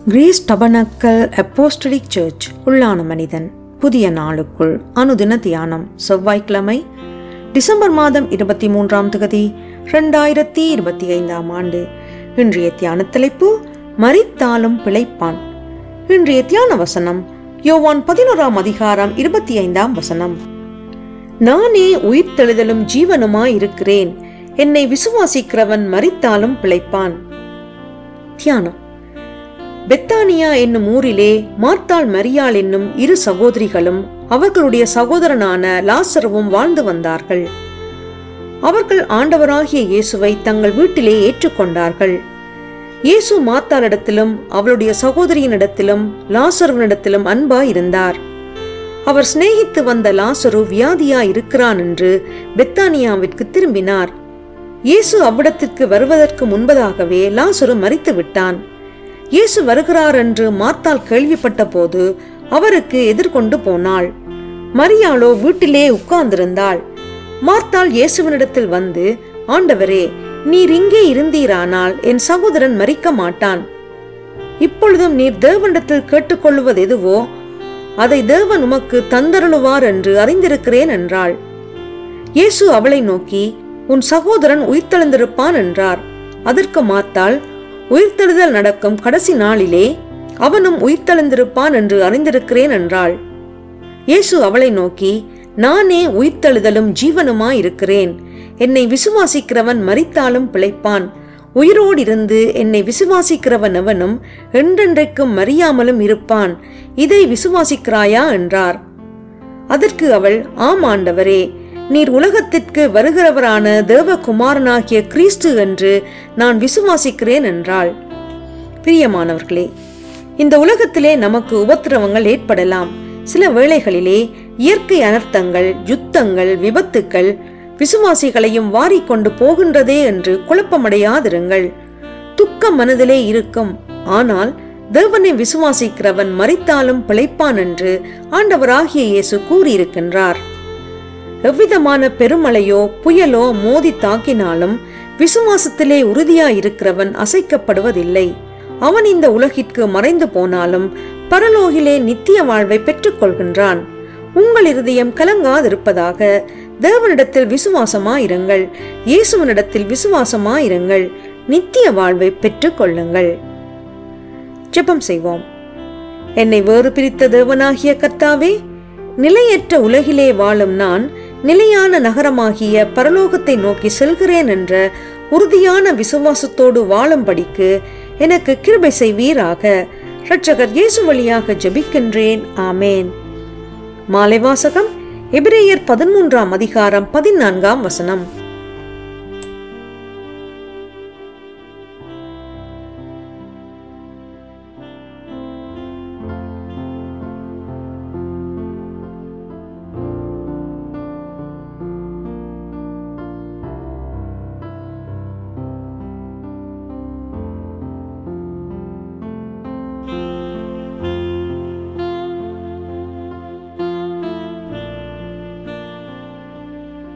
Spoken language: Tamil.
கிரீஸ் டபனக்கல் அப்போஸ்டலிக் சர்ச் உள்ளான மனிதன் புதிய நாளுக்குள் அனுதின தியானம் செவ்வாய்க்கிழமை டிசம்பர் மாதம் இருபத்தி மூன்றாம் தேதி ரெண்டாயிரத்தி இருபத்தி ஐந்தாம் ஆண்டு இன்றைய தியான தலைப்பு மரித்தாலும் பிழைப்பான் இன்றைய தியான வசனம் யோவான் பதினோராம் அதிகாரம் இருபத்தி ஐந்தாம் வசனம் நானே உயிர்த்தெழுதலும் ஜீவனுமாய் இருக்கிறேன் என்னை விசுவாசிக்கிறவன் மரித்தாலும் பிழைப்பான் தியானம் பெத்தானியா என்னும் ஊரிலே மார்த்தாள் மரியாள் என்னும் இரு சகோதரிகளும் அவர்களுடைய சகோதரனான லாசரவும் வாழ்ந்து வந்தார்கள் அவர்கள் ஆண்டவராகிய இயேசுவை தங்கள் வீட்டிலே ஏற்றுக்கொண்டார்கள் இயேசு மார்த்தாளிடத்திலும் அவளுடைய சகோதரியினிடத்திலும் லாசருவனிடத்திலும் அன்பாய் இருந்தார் அவர் சிநேகித்து வந்த லாசரு வியாதியா இருக்கிறான் என்று பெத்தானியாவிற்கு திரும்பினார் இயேசு அவ்விடத்திற்கு வருவதற்கு முன்பதாகவே லாசரு மறித்து விட்டான் இயேசு வருகிறார் என்று மார்த்தாள் கேள்விப்பட்ட போது அவருக்கு எதிர்கொண்டு போனாள் மரியாளோ வீட்டிலே உட்கார்ந்திருந்தாள் மார்த்தாள் இயேசுவினிடத்தில் வந்து ஆண்டவரே நீர் இங்கே இருந்தீரானால் என் சகோதரன் மறிக்க மாட்டான் இப்பொழுதும் நீர் தேவனிடத்தில் கேட்டுக்கொள்வது எதுவோ அதை தேவன் உமக்கு தந்தருளுவார் என்று அறிந்திருக்கிறேன் என்றாள் இயேசு அவளை நோக்கி உன் சகோதரன் உயிர்த்தெழுந்திருப்பான் என்றார் அதற்கு மாத்தாள் உயிர்த்தெழுதல் நடக்கும் கடைசி நாளிலே அவனும் உயிர்த்தெழுந்திருப்பான் என்று அறிந்திருக்கிறேன் என்றாள் இயேசு அவளை நோக்கி நானே உயிர்த்தெழுதலும் ஜீவனுமாயிருக்கிறேன் என்னை விசுவாசிக்கிறவன் மரித்தாலும் பிழைப்பான் உயிரோடிருந்து என்னை விசுவாசிக்கிறவன் அவனும் என்றென்றைக்கும் மறியாமலும் இருப்பான் இதை விசுவாசிக்கிறாயா என்றார் அதற்கு அவள் ஆம் ஆண்டவரே நீர் உலகத்திற்கு வருகிறவரான தேவகுமாரனாகிய கிறிஸ்து என்று நான் விசுவாசிக்கிறேன் என்றாள் பிரியமானவர்களே இந்த உலகத்திலே நமக்கு உபத்திரவங்கள் ஏற்படலாம் சில வேளைகளிலே இயற்கை அனர்த்தங்கள் யுத்தங்கள் விபத்துக்கள் விசுவாசிகளையும் வாரிக்கொண்டு போகின்றதே என்று குழப்பமடையாதிருங்கள் துக்கம் மனதிலே இருக்கும் ஆனால் தேவனை விசுவாசிக்கிறவன் மறித்தாலும் பிழைப்பான் என்று ஆண்டவராகிய இயேசு கூறியிருக்கின்றார் எவ்விதமான பெருமழையோ புயலோ மோதி தாக்கினாலும் விசுவாசத்திலே உறுதியாயிருக்கிறவன் அசைக்கப்படுவதில்லை அவன் இந்த உலகிற்கு மறைந்து போனாலும் பரலோகிலே நித்திய வாழ்வை பெற்றுக்கொள்கின்றான் உங்கள் இருதயம் கலங்காதிருப்பதாக தேவனிடத்தில் விசுவாசமாயிருங்கள் இயேசுவனிடத்தில் விசுவாசமாயிருங்கள் நித்திய வாழ்வை பெற்றுக் கொள்ளுங்கள் ஜெபம் செய்வோம் என்னை வேறு பிரித்த தேவனாகிய கர்த்தாவே நிலையற்ற உலகிலே வாழும் நான் நிலையான நகரமாகிய பரலோகத்தை நோக்கி செல்கிறேன் என்ற உறுதியான விசுவாசத்தோடு வாழும்படிக்கு எனக்கு கிருபை செய்வீராக இரட்சகர் இயேசு வழியாக ஜெபிக்கின்றேன் ஆமேன் மாலை வாசகம் எபிரேயர் பதிமூன்றாம் அதிகாரம் பதினான்காம் வசனம்